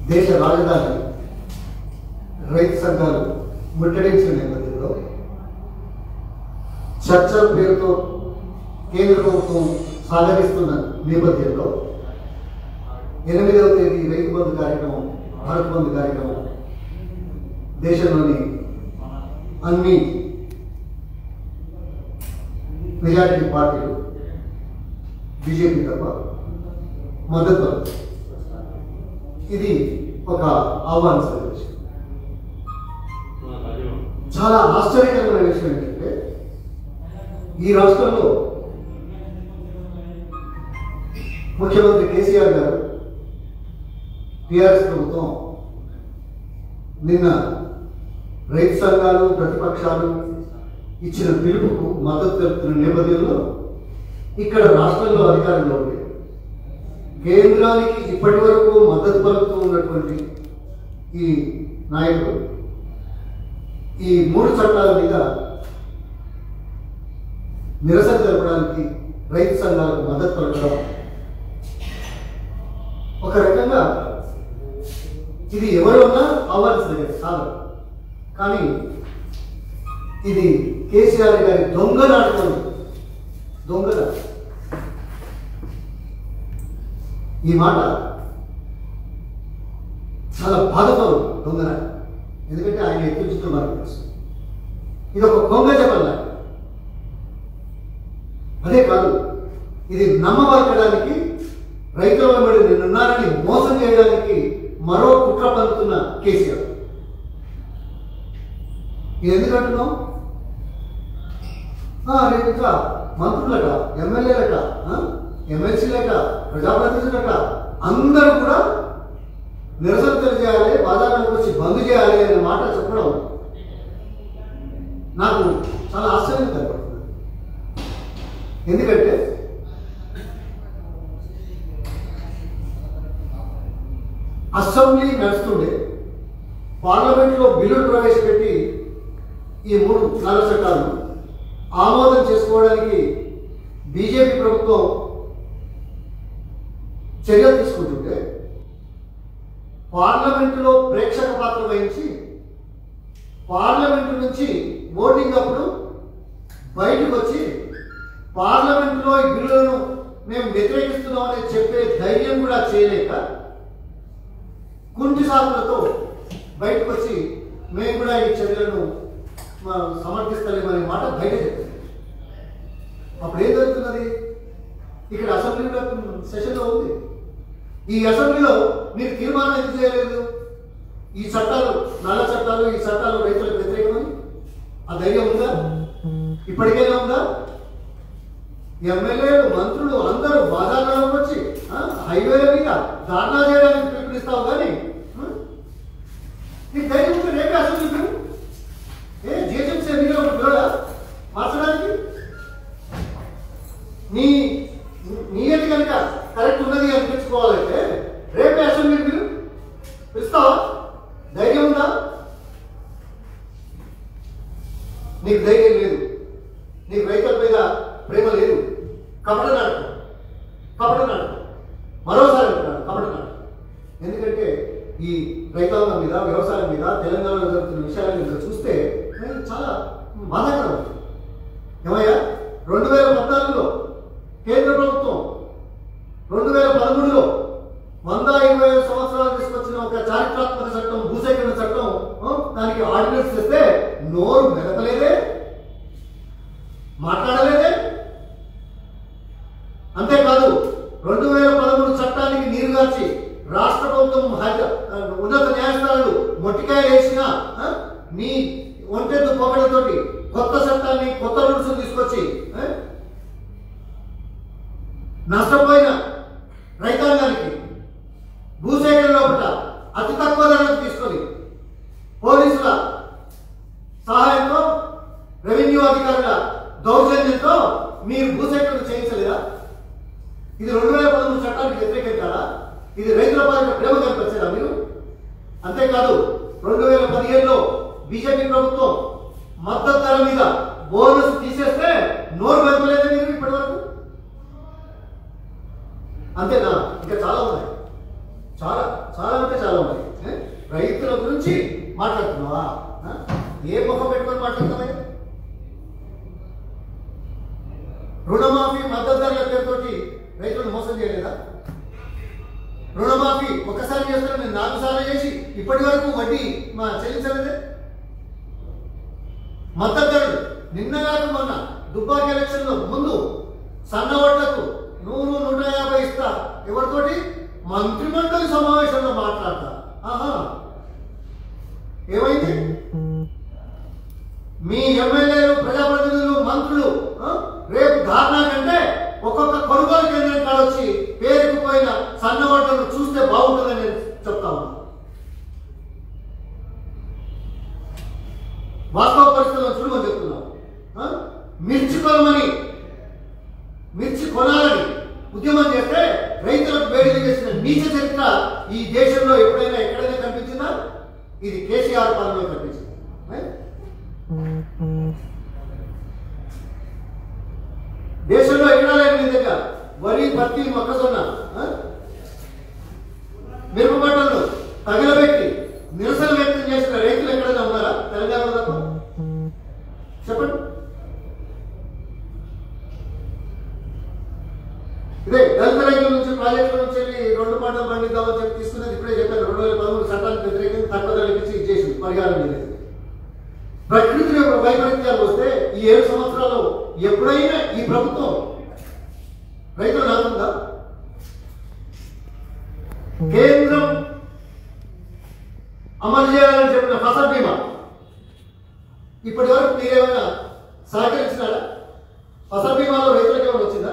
దేశ రాజధాని రైతు సంఘాలు ముట్టడించిన నేపథ్యంలో చర్చల పేరుతో కేంద్ర ప్రభుత్వం సాగరిస్తున్న నేపథ్యంలో ఎనిమిదవ తేదీ రైతు బంధు కార్యక్రమం భారత్ బంధు కార్యక్రమం దేశంలోని అన్ని మెజారిటీ పార్టీలు బీజేపీ తప్ప మద్దతు పలుకుతాయి. ఇది ఒక ఆహ్వానిస్తున్న విషయం చాలా ఆశ్చర్యకరమైన విషయం ఏంటంటే ఈ రాష్ట్రంలో ముఖ్యమంత్రి కేసీఆర్ గారు టిఆర్ఎస్ ప్రభుత్వం నిన్న రైతు సంఘాలు ప్రతిపక్షాలు ఇచ్చిన పిలుపుకు మద్దతు తెలుపుతున్న నేపథ్యంలో ఇక్కడ రాష్ట్రంలో అధికారంలో ఉండి కేంద్రానికి ఇప్పటి వరకు మద్దతు పలుకుతూ ఉన్నటువంటి ఈ నాయకుడు ఈ మూడు చట్టాల మీద నిరసన తెలపడానికి రైతు సంఘాలకు మద్దతు పలకడం ఒక రకంగా ఇది ఎవరు ఉన్నా ఆహ్వానించలేదు కాదు కానీ ఇది కేసీఆర్ గారి దొంగ నాటకం దొంగ నాటకం. ఈ మాట చాలా బాధతో దొంగ నాటకం ఎందుకంటే ఆయన ఎత్తించుతూ మనకు తెలుసు ఇది ఒక కొంగ చెప్పాలి అదే కాదు ఇది నమ్మబలకడానికి రైతుల వెంబడి నిన్నున్నారని మోసం చేయడానికి మరో కుట్ర పలుకుతున్న కేసీఆర్ ఇది ఎందుకు అంటున్నాం ఆ, రేపు ఇంకా మంత్రులట ఎమ్మెల్యేలట ఆ, ఎమ్మెల్సీలట ప్రజాప్రతినిధులట అందరూ కూడా నిరసన తెలియజేయాలి బాధాలకు వచ్చి బంద్ చేయాలి అనే మాట చెప్పడం నాకు చాలా ఆశ్చర్యం కనపడుతుంది ఎందుకంటే అసెంబ్లీ నడుస్తుండే పార్లమెంట్లో బిల్లులు ప్రవేశపెట్టి ఈ మూడు నల్ల చట్టాలను ఆమోదం చేసుకోవడానికి బీజేపీ ప్రభుత్వం చర్యలు తీసుకుంటుంటే పార్లమెంటులో ప్రేక్షక పాత్ర వహించి పార్లమెంటు నుంచి ఓటింగ్ అప్పుడు బయటకు వచ్చి పార్లమెంటులో ఈ బిల్లులను మేము వ్యతిరేకిస్తున్నామని చెప్పే ధైర్యం కూడా చేయలేక కుంటి సాకులతో బయటకు వచ్చి మేము కూడా ఈ చర్యలను మ- సమర్థిస్తలేమనే మాట బయట చెప్పింది అప్పుడు ఏం జరుగుతున్నది ఇక్కడ అసెంబ్లీ సెషన్లో ఉంది ఈ అసెంబ్లీలో మీరు తీర్మానం ఎందుకు చేయలేదు ఈ చట్టాలు నల్ల చట్టాలు ఈ చట్టాలు రైతులకు వ్యతిరేకమని ఆ ధైర్యం ఉందా ఇప్పటికైనా ఉందా ఎమ్మెల్యేలు మంత్రులు అందరూ బాధాకరం వచ్చి ఆ, హైవేల మీద ధారణా చేయడానికి పిలుపునిస్తావు కానీ ఆ? నీకు ధైర్యం ఉంటే రేపే అసెంబ్లీ పిలువు. ఏ జిహెచ్ఎంసీ ఎన్నికలు ఒకటి పిలవడా మార్చడానికి నీ నీయతి కనుక కరెక్ట్ ఉన్నది అనిపించుకోవాలంటే రేపే అసెంబ్లీ పిలువు పిలుస్తావా ధైర్యం ఉందా నీకు ధైర్యం లేదు నీకు రైతుల మీద ప్రేమ లేదు కపట నాటకం కపట నాటకం మరోసారి అంటున్నాను కపట నాటకం ఎందుకంటే ఈ రైతాంగం మీద వ్యవసాయం మీద తెలంగాణలో జరుగుతున్న విషయాల మీద చూస్తే ఏ, చాలా బాధాకరం ఏమయ్యా రెండు వేల పద్నాలుగులో కేంద్ర ప్రభుత్వం రెండు వేల పదమూడులో వంద ఇరవై ఐదు సంవత్సరాలు తీసుకొచ్చిన ఒక చారిత్రాత్మక చట్టం భూసేకరణ చట్టం ఆ, దానికి ఆర్డినెన్స్ చేస్తే నోరు మెదపలేదే మాట్లాడలేదే అంతేకాదు రెండు వేల పదమూడు చట్టానికి నీరుగార్చి రాష్ట్ర ప్రభుత్వం హైద- ఉన్నత న్యాయస్థానాలు మొట్టికాయ వేసిన ఆ, మీ ఒంటెద్దు పొగడతోటి కొత్త చట్టాన్ని కొత్త రూల్స్ తీసుకొచ్చి ఆ, నష్టపోయిన రైతాంగానికి భూసేకరణ లోపల అతి తక్కువ ధరకు తీసుకొని పోలీసుల సహాయంతో రెవెన్యూ అధికారుల దౌర్జన్యంతో మీరు భూసేకరణ చేయించలేదా ఇది రెండు వేల పదమూడు చట్టానికి వ్యతిరేకం కాదా ఇది రైతుల పాలిట ప్రేమ కనిపించారా మీరు అంతేకాదు రెండు వేల పదిహేనులో బీజేపీ ప్రభుత్వం మద్దతు ధర మీద బోనస్ తీసేస్తే నోరు పెంచలేదా మీరు ఇప్పటి వరకు అంతేనా ఇంకా చాలా ఉన్నాయి చాలా చాలా అంటే చాలా మరి ఏ? రైతుల గురించి మాట్లాడుతున్నావా ఆ? ఏ ముఖం పెట్టుకొని మాట్లాడుతున్నావా రుణమాఫీ మద్దతు ధరల పేరుతోటి రైతులను మోసం చేయలేదా రుణమాఫీ ఒక్కసారి చేస్తాను నేను నాలుగు సార్లు చేసి ఇప్పటి వరకు వడ్డీ మా చెల్లించలేదే మద్దతు ధరలు నిన్న కాక మొన్న దుబ్బాకి ఎలక్షన్లో ముందు సన్న ఓట్లకు నూరు నూట యాభై ఇస్తా ఎవరితోటి మంత్రిమండలి సమావేశంలో మాట్లాడతా ఆహా ఏమైంది మీ ఎమ్మెల్యేలు ప్రజాప్రతినిధులు మంత్రులు ఆ, రేపు ధారణా కంటే ఒక్కొక్క కొనుగోలు కేంద్రం కాడ వచ్చి పేరుకుపోయిన సన్న ఓట్లను చూస్తే బాగుంటుందని నేను చెప్తా ఉన్నా వాస్తవ పరిస్థితుల్లో చూడమని చెప్తున్నాం ఆ? మిర్చి కొనమని మిర్చి కొనాలని ఉద్యమం చేస్తే రైతులకు వేడిలు చేసిన నీచ చరిత్ర ఈ దేశంలో ఎప్పుడైనా ఎక్కడైనా కనిపించిందా ఇది కేసీఆర్ పాలనలో కనిపించింది ఏ? దేశంలో ఎక్కడా లేని విధంగా వరి పత్తి మొక్కజొన్న ఆ? మిరప పంటలను తగలబెట్టి నిరసన వ్యక్తం చేసిన రైతులు ఎక్కడైనా ఉన్నారా తెలంగాణలో తప్ప చెప్పండి ఇదే దళిత రైతుల నుంచి ప్రాజెక్టుల నుంచి వెళ్ళి రెండు పంటలు పండిద్దామని చెప్పి తీసుకున్నది ఇప్పుడే చెప్పాను రెండు వేల పదమూడు చట్టానికి వ్యతిరేకంగా తక్కువ ధరలకు ఇచ్చి ఇచ్చేసి పరిహారం లేదు ప్రకృతి యొక్క వైపరీత్యాలు వస్తే ఈ ఏడు సంవత్సరాలు ఎప్పుడైనా ఈ ప్రభుత్వం రైతులు నాకుందా కేంద్రం అమలు చేయాలని చెప్పిన ఫసల్ బీమా ఇప్పటి వరకు మీరేమైనా సహకరించినారా ఫసల్ బీమాలో రైతులకు ఏమైనా వచ్చిందా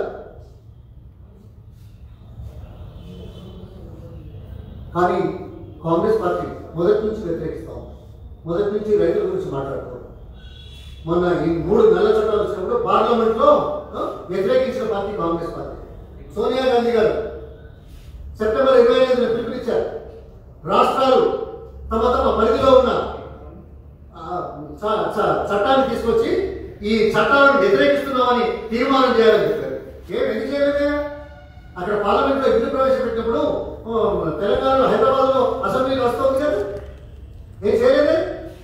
కానీ కాంగ్రెస్ పార్టీ మొదటి నుంచి వ్యతిరేకిస్తాం మొదటి నుంచి రైతుల గురించి మాట్లాడుతాం మొన్న ఈ మూడు నెలల చట్టాలు వచ్చినప్పుడు పార్లమెంట్ లో ఆ, వ్యతిరేకించిన party Congress party Sonia Gandhi గారు సెప్టెంబర్ ఇరవై ఐదున పిలుపునిచ్చారు రాష్ట్రాలు తమ తమ పరిధిలో ఉన్న ఆ, చ- చ- చట్టాన్ని తీసుకొచ్చి ఈ చట్టాలను వ్యతిరేకిస్తున్నామని తీర్మానం చేయాలని చెప్పారు ఏం ఎందుకు చేయలేదే అక్కడ పార్లమెంట్ లో బిల్లు ప్రవేశపెట్టినప్పుడు ఆ, తెలంగాణలో హైదరాబాద్ లో అసెంబ్లీలో వస్తుంది కదా ఏం చేయలేదే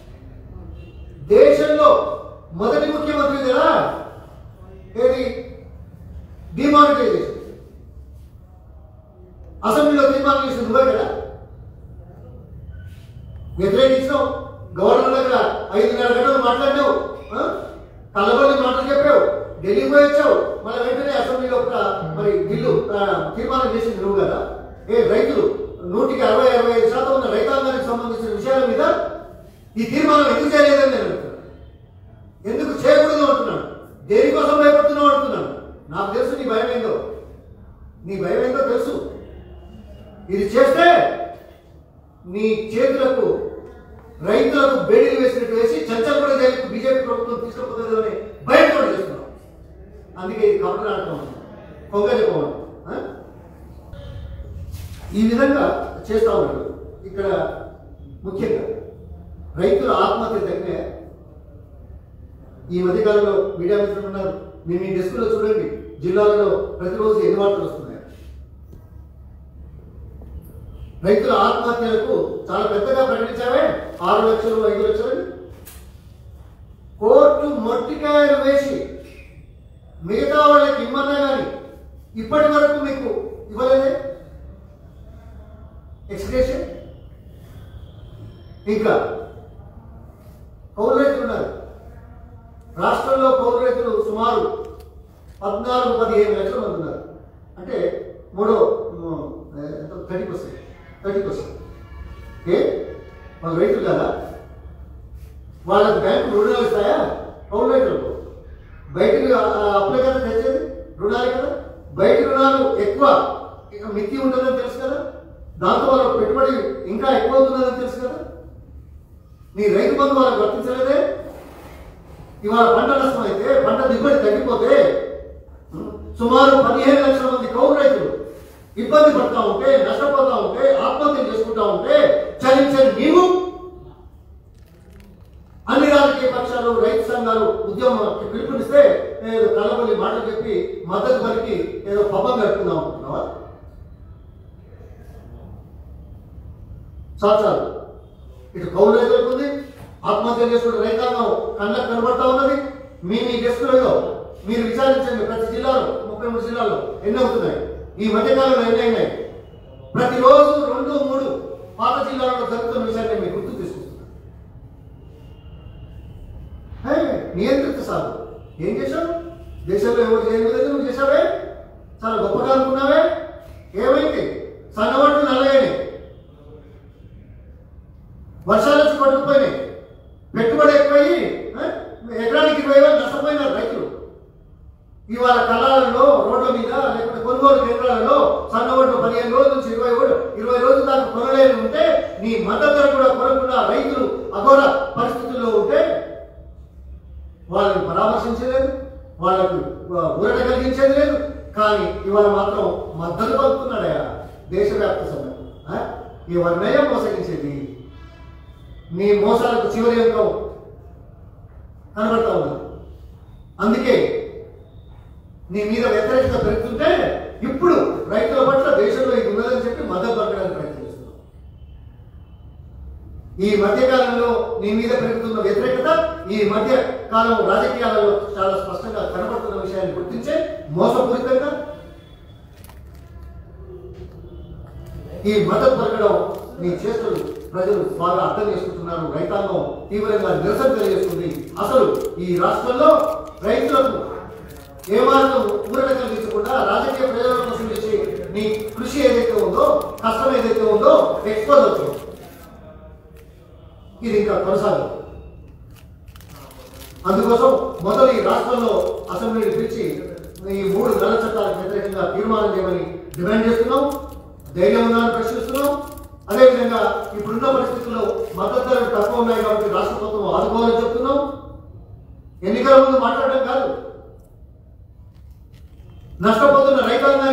దేశంలో మొదటి ముఖ్యమంత్రి కదా ఏది డిమానిటైజేషన్ అసెంబ్లీలో తీర్మానం చేసింది నువ్వే కదా వ్యతిరేకించావు గవర్నర్ దగ్గర ఐదున్నర గంటలు మాట్లాడినావు ఆ? కలబడి మాటలు చెప్పావు ఢిల్లీ పోయి వచ్చావు మళ్ళీ వెంటనే అసెంబ్లీలో కూడా మరి బిల్లు ఆ, తీర్మానం చేసింది నువ్వు కదా ఏ రైతులు నూటికి అరవై అరవై ఐదు శాతం ఉన్న రైతాంగానికి సంబంధించిన విషయాల మీద ఈ తీర్మానం ఎందుకు చేయలేదని నేను అడుగుతున్నాను ఎందుకు చేయకూడదు అంటున్నాను దేనికోసం భయపడుతున్నావు అంటున్నాను నాకు తెలుసు నీ భయం ఏందో నీ భయం ఏందో తెలుసు ఇది చేస్తే నీ చేతులకు రైతులకు బేడీలు వేసినట్టు వేసి చంచలపూడి జైలుకు బీజేపీ ప్రభుత్వం తీసుకుపోతుంది అని భయంతో చేస్తున్నాం అందుకే ఇది కబురు ఆడటం కొంగ చెప్పమని ఆ? ఈ విధంగా చేస్తా ఉన్నాడు ఇక్కడ ముఖ్యంగా రైతుల ఆత్మహత్య తగ్గిన ఈ మధ్యకాలంలో మీడియా మిత్రులు ఉన్నారు మీ మీ డెస్క్లో చూడండి జిల్లాలలో ప్రతిరోజు ఎన్ని వార్తలు వస్తున్నాయి రైతుల ఆత్మహత్యలకు చాలా పెద్దగా ప్రకటించావే ఆరు లక్షలు ఐదు లక్షలు కోర్టు మొట్టికాయలు వేసి మిగతా వాళ్ళకి ఇమ్మన్నా కానీ ఇప్పటి వరకు మీకు ఇవ్వలేదే ఎక్స్ప్రెషన్ ఇంకా కౌలు రైతులు ఉన్నారు రాష్ట్రంలో కౌలు రైతులు సుమారు పద్నాలుగు పదిహేను లక్షల మంది ఉన్నారు అంటే మూడో థర్టీ పర్సెంట్ థర్టీ పర్సెంట్ ఏ వాళ్ళ రైతులు కదా వాళ్ళకి బ్యాంకు రుణాలు ఇస్తాయా కౌలు రైతులకు బయటికి అప్పులే కదా తెచ్చేది రుణాలే కదా బయట రుణాలు ఎక్కువ ఇక మితి ఉంటుందని తెలుసు కదా దాంతో వాళ్ళకి పెట్టుబడి ఇంకా ఎక్కువ అవుతుందని తెలుసు కదా నీ రైతు బంధు వాళ్ళకి వర్తించలేదే ఇవాళ పంట నష్టం అయితే పంట దిగుబడి తగ్గిపోతే సుమారు పదిహేను లక్షల మంది కౌలు రైతులు ఇబ్బంది పడతా ఉంటే నష్టపోతా ఉంటే ఆత్మహత్య చేసుకుంటా ఉంటే చలించని నీవు అన్ని రాజకీయ పక్షాలు రైతు సంఘాలు ఉద్యమానికి పిలుపునిస్తే ఏదో కలబడి మాటలు చెప్పి మద్దతు పలికి ఏదో పబ్బం గడుపుకుందాం అనుకుంటున్నావా చాలు చాలు ఇటు కౌలు రైతులకు ఉంది ఆత్మహత్య చేసుకుంటే రైతాంగం కళ్ళకు కనబడతా ఉన్నది మీ మీ డెస్కులలో మీరు విచారించండి ప్రతి జిల్లాలో ముప్పై మూడు జిల్లాల్లో ఎన్ని అవుతున్నాయి ఈ మధ్యకాలంలో ఎన్ని అయినాయి ప్రతిరోజు రెండు మూడు పాత జిల్లాలలో జరుగుతున్న విషయాన్ని మీకు గుర్తు తీసుకొస్తున్నాను హే, నియంత్రిత సాగు ఏం చేశావు దేశంలో ఎవరు చేయని విధంగా నువ్వు చేశావే చాలా గొప్పగా అనుకున్నావే ఏమైంది సన్నవాళ్ళు నల్లగానే వర్షాలు వచ్చి పట్టుకుపోయినాయి పెట్టుబడి ఎక్కువయ్యి ఆ, ఎకరానికి ఇరవై వేలు నష్టపోయినారు రైతులు ఇవాళ కళాలలో రోడ్ల మీద లేకపోతే కొనుగోలు కేంద్రాలలో సన్న ఓట్లు పదిహేను రోజుల నుంచి ఇరవై ఓట్లు ఇరవై రోజుల దాకా కొనలేని ఉంటే నీ మద్దతు ధర కూడా కొనకుండా రైతులు అఘోర పరిస్థితుల్లో ఉంటే వాళ్ళని పరామర్శించలేదు వాళ్ళకు ఆ, ఊరట కలిగించేది లేదు కానీ ఇవాళ మాత్రం మద్దతు పలుకుతున్నాడయా దేశవ్యాప్త సమ్మె ఆ? ఎవరినయ్యా మోసగించేది నీ మోసాలకు చివరి అంకం కనబడతా ఉన్నది అందుకే నీ మీద వ్యతిరేకత పెరుగుతుంటే ఇప్పుడు రైతుల పట్ల దేశంలో ఇది ఉన్నదని చెప్పి మద్దతు పలకడానికి ప్రయత్నం చేస్తున్నాం ఈ మధ్య కాలంలో నీ మీద పెరుగుతున్న వ్యతిరేకత ఈ మధ్య కాలం రాజకీయాలలో చాలా స్పష్టంగా కనబడుతున్న విషయాన్ని గుర్తించే మోసపూరితంగా ఈ మద్దతు పలకడం నీ చేష్టలు ప్రజలు బాగా అర్థం చేసుకుంటున్నారు రైతాంగం తీవ్రంగా నిరసన తెలియజేస్తుంది అసలు ఈ రాష్ట్రంలో రైతులకు ఏమాత్రం ఊరట కలిగించకుండా రాజకీయ ప్రయోజనం కోసం చేసే నీ కృషి ఏదైతే ఉందో కష్టం ఏదైతే ఉందో ఎక్స్పోజ్ అవుతుంది ఇది ఇంకా కొనసాగదు అందుకోసం మొదలు ఈ రాష్ట్రంలో అసెంబ్లీని పిలిచి ఈ మూడు నల్ల చట్టాలకు వ్యతిరేకంగా తీర్మానం చేయమని డిమాండ్ చేస్తున్నాం ధైర్యం ఉందని ప్రశ్నిస్తున్నాం అదేవిధంగా ఇప్పుడున్న పరిస్థితుల్లో మద్దతు ధరలు తక్కువ ఉన్నాయి కాబట్టి రాష్ట్ర ప్రభుత్వం ఆదుకోవాలని చెప్తున్నాం ఎన్నికల ముందు మాట్లాడడం కాదు నష్టపోతున్న రైతాంగాన్ని